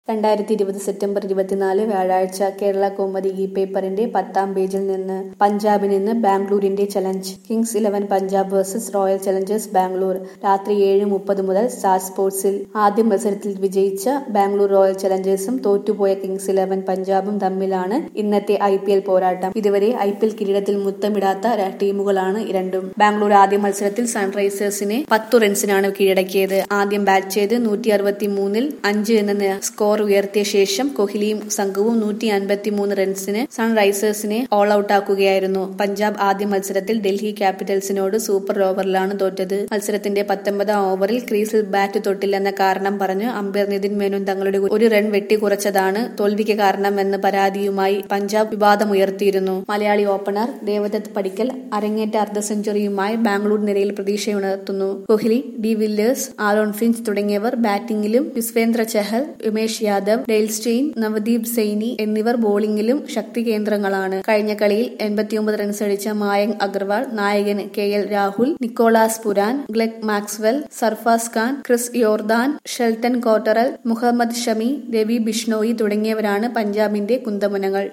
രണ്ടായിരത്തി ഇരുപത് സെപ്റ്റംബർ ഇരുപത്തിനാല് വ്യാഴാഴ്ച കേരള കൗമുദി ഇ പേപ്പറിന്റെ പത്താം പേജിൽ നിന്ന് പഞ്ചാബിൽ നിന്ന് ബാംഗ്ലൂരിന്റെ challenge kings eleven Punjab versus royal challengers Bangalore രാത്രി ഏഴ് മുപ്പത് മുതൽ സ്റ്റാർ സ്പോർട്സിൽ ആദ്യ മത്സരത്തിൽ വിജയിച്ച ബാംഗ്ലൂർ റോയൽ ചലഞ്ചേഴ്സും തോറ്റുപോയ കിങ്സ് ഇലവൻ പഞ്ചാബും തമ്മിലാണ് ഇന്നത്തെ ഐ പി എൽ പോരാട്ടം ഇതുവരെ ഐ പി എൽ കിരീടത്തിൽ മുത്തമിടാത്ത ര- ടീമുകളാണ് രണ്ടും ബാംഗ്ലൂർ ആദ്യ മത്സരത്തിൽ സൺറൈസേഴ്സിനെ പത്തു റൺസിനാണ് കീഴടക്കിയത് ആദ്യം ബാറ്റ് ചെയ്ത് നൂറ്റി അറുപത്തി മൂന്നിൽ അഞ്ച് എന്ന നി- സ്കോർ ഉയർത്തിയ ശേഷം കോഹ്ലിയും സംഘവും നൂറ്റി അൻപത്തി മൂന്ന് റൺസിന് സൺറൈസേഴ്സിനെ ഓൾ ഔട്ട് ആക്കുകയായിരുന്നു പഞ്ചാബ് ആദ്യ മത്സരത്തിൽ ഡൽഹി ക്യാപിറ്റൽസിനോട് സൂപ്പർ ഓവറിലാണ് തോറ്റത് മത്സരത്തിന്റെ പത്തൊമ്പതാം ഓവറിൽ ക്രീസിൽ ബാറ്റ് തൊട്ടില്ലെന്ന കാരണം പറഞ്ഞ് അമ്പയർ നിതിൻ മേനോൻ തങ്ങളുടെ ഒരു റൺ വെട്ടിക്കുറച്ചതാണ് തോൽവിക്ക് കാരണമെന്ന് പരാതിയുമായി പഞ്ചാബ് വിവാദമുയർത്തിയിരുന്നു മലയാളി ഓപ്പണർ ദേവദത്ത് പടിക്കൽ അരങ്ങേറ്റ അർദ്ധ സെഞ്ചുറിയുമായി ബാംഗ്ലൂർ നിരയിൽ പ്രതീക്ഷയുണർത്തുന്നു Kohli de Villiers Aaron Finch തുടങ്ങിയവർ ബാറ്റിംഗിലും യുസ്വേന്ദ്ര ചഹൽ ഉമേഷ് യാദവ് ഡെയിൽ സ്റ്റെയിൻ നവദീപ് സൈനി എന്നിവർ ബോളിംഗിലും ശക്തി കേന്ദ്രങ്ങളാണ് കഴിഞ്ഞ കളിയിൽ എൺപത്തിയൊമ്പത് റൺസ് അടിച്ച മായങ്ക് അഗർവാൾ നായകൻ K L Rahul Nicholas Pooran Glenn Maxwell Sarfaraz Khan Chris Jordan Sheldon Cottrell Mohammed Shami Ravi Bishnoi തുടങ്ങിയവരാണ് പഞ്ചാബിന്റെ കുന്തമുനകൾ